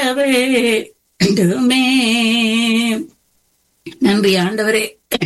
வேண்டுமே நன்றி ஆண்டவரே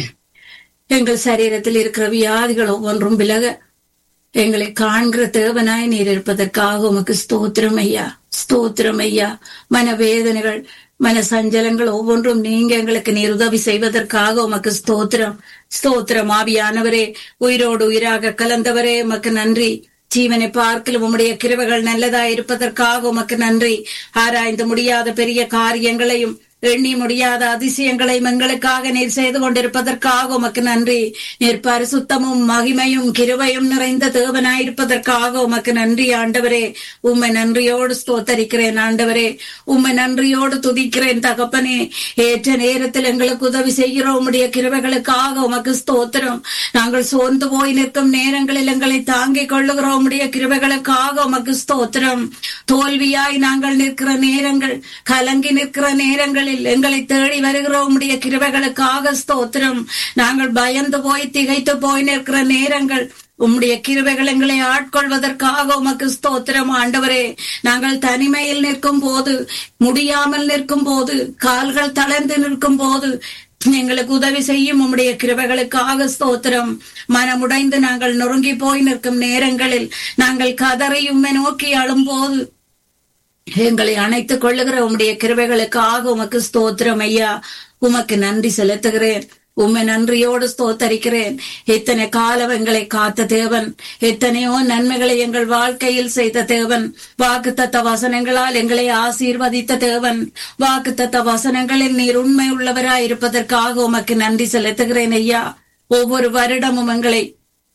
எங்கள் சரீரத்தில் இருக்கிற வியாதிகள் ஒவ்வொன்றும் விலக எங்களை காண்கிற தேவனாய் நீர் இருப்பதற்காக உமக்கு ஸ்தோத்திரம் ஐயா ஸ்தோத்திரம் ஐயா மனவேதனைகள் மன சஞ்சலங்கள் ஒவ்வொன்றும் நீங்க எங்களுக்கு நீர் உதவி செய்வதற்காக உமக்கு ஸ்தோத்திரம் ஸ்தோத்திரம் ஆவியானவரே உயிரோடு உயிராக கலந்தவரே உமக்கு நன்றி ஜீவனை பார்க்கலும் உம்முடைய கிருபைகள் நல்லதா இருப்பதற்காக உமக்கு நன்றி ஆராய்ந்து முடியாத பெரிய காரியங்களையும் எண்ணி முடியாத அதிசயங்களையும் எங்களுக்காக நீர் செய்து கொண்டிருப்பதற்காக உமக்கு நன்றி நீர் பரிசுத்தமும் மகிமையும் கிருபையும் நிறைந்த தேவனாயிருப்பதற்காக உமக்கு நன்றி ஆண்டவரே உம்மை நன்றியோடு ஸ்தோத்தரிக்கிறேன் ஆண்டவரே உம்மை நன்றியோடு துதிக்கிறேன் தகப்பனே ஏற்ற நேரத்தில் எங்களுக்கு உதவி செய்கிறோம் உம்முடைய கிருபைகளுக்காக உமக்கு ஸ்தோத்திரம் நாங்கள் சோர்ந்து போய் நிற்கும் நேரங்களில் எங்களை தாங்கிக் கொள்ளுகிறோம் உம்முடைய கிருபைகளுக்காக உமக்கு ஸ்தோத்திரம் தோல்வியாய் நாங்கள் நிற்கிற நேரங்கள் கலங்கி நிற்கிற நேரங்களில் எங்களை தேடி வருகிறோம் உம்முடைய கிருபைகளுக்காக ஸ்தோத்திரம் நாங்கள் பயந்து போய் திகைத்து போய் நிற்கிற நேரங்கள் உம்முடைய கிருபைகள் எங்களை ஆட்கொள்வதற்காக உமக்கு ஸ்தோத்திரம் ஆண்டவரே நாங்கள் தனிமையில் நிற்கும் போது முடியாமல் நிற்கும் போது கால்கள் தளர்ந்து நிற்கும் போது எங்களுக்கு உதவி செய்யும் உம்முடைய கிருபைகளுக்காக ஸ்தோத்திரம் மனமுடைந்து நாங்கள் நொறுங்கி போய் நிற்கும் நேரங்களில் நாங்கள் கதறி உம்மை நோக்கி அழும்போது எங்களை அணைத்துக் கொள்ளுகிற உம்முடைய கிருபைகளுக்காக உமக்கு ஸ்தோத்திரம் ஐயா உமக்கு நன்றி செலுத்துகிறேன் உம்மை நன்றியோடு ஸ்தோத்தரிக்கிறேன் எத்தனை காலம் எங்களை காத்த தேவன் எத்தனையோ நன்மைகளை எங்கள் வாழ்க்கையில் செய்த தேவன் வாக்குத்தத்த வசனங்களால் எங்களை ஆசீர்வதித்த தேவன் வாக்குத்தத்த வசனங்களில் நீர் உண்மை உள்ளவராய் இருப்பதற்காக உமக்கு நன்றி செலுத்துகிறேன் ஐயா ஒவ்வொரு வருடமும் எங்களை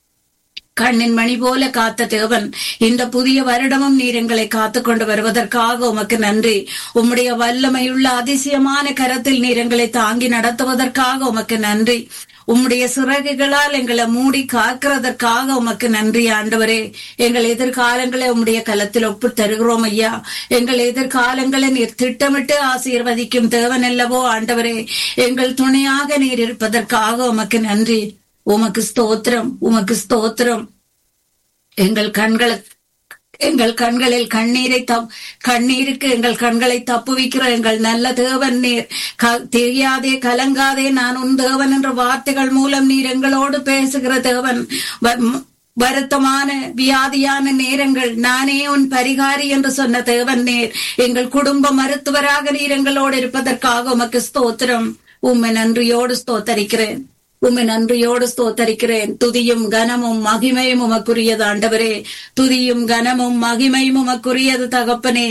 கண்ணின் மணி போல காத்த தேவன் இந்த புதிய வருடமும் நீர் எங்களை காத்து கொண்டு வருவதற்காக உமக்கு நன்றி உம்முடைய வல்லமையுள்ள அதிசயமான கரத்தில் நீர் எங்களை தாங்கி நடத்துவதற்காக உமக்கு நன்றி உம்முடைய சிறகுகளால் எங்களை மூடி காக்கிறதற்காக உமக்கு நன்றி ஆண்டவரே எங்கள் எதிர்காலங்களை உம்முடைய கலத்தில் ஒப்பு தருகிறோம் ஐயா எங்கள் எதிர்காலங்களை நீர் திட்டமிட்டு ஆசீர்வதிக்கும் தேவன் அல்லவோ ஆண்டவரே எங்கள் துணையாக நீர் இருப்பதற்காக உமக்கு நன்றி உமக்கு ஸ்தோத்திரம் உமக்கு ஸ்தோத்திரம் எங்கள் கண்களை எங்கள் கண்களில் கண்ணீரை தப் கண்ணீருக்கு எங்கள் கண்களை தப்புவிக்கிற எங்கள் நல்ல தேவன் நீர் க- தெரியாதே கலங்காதே நான் உன் தேவன் என்ற வார்த்தைகள் மூலம் நீர் எங்களோடு பேசுகிற தேவன் வ- ம், வருத்தமான வியாதியான நேரங்கள் நானே உன் பரிகாரி என்று சொன்ன தேவன் நேர் எங்கள் குடும்ப மருத்துவராக நீர் எங்களோடு இருப்பதற்காக உமக்கு ஸ்தோத்திரம் உம்மை நன்றியோடு ஸ்தோத்தரிக்கிறேன் உம்மை நன்றியோடு ஸ்தோத்தரிக்கிறேன் துதியும் கனமும் மகிமையும் உமக்குரியது ஆண்டவரே துதியும் கனமும் மகிமையும் உமக்குரியது தகப்பனே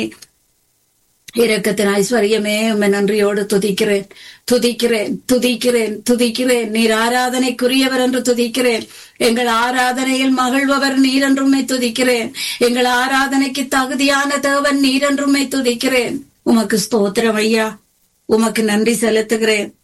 இரக்கத்தின் ஐஸ்வர்யமே உம்மை நன்றியோடு துதிக்கிறேன் துதிக்கிறேன் துதிக்கிறேன் துதிக்கிறேன் நீர் ஆராதனைக்குரியவர் என்று துதிக்கிறேன் எங்கள் ஆராதனையில் மகிழ்பவர் நீர் என்றும்மை துதிக்கிறேன் எங்கள் ஆராதனைக்கு தகுதியான தேவன் நீர் என்றும்மை துதிக்கிறேன் உமக்கு ஸ்தோத்திரம் ஐயா உமக்கு நன்றி செலுத்துகிறேன்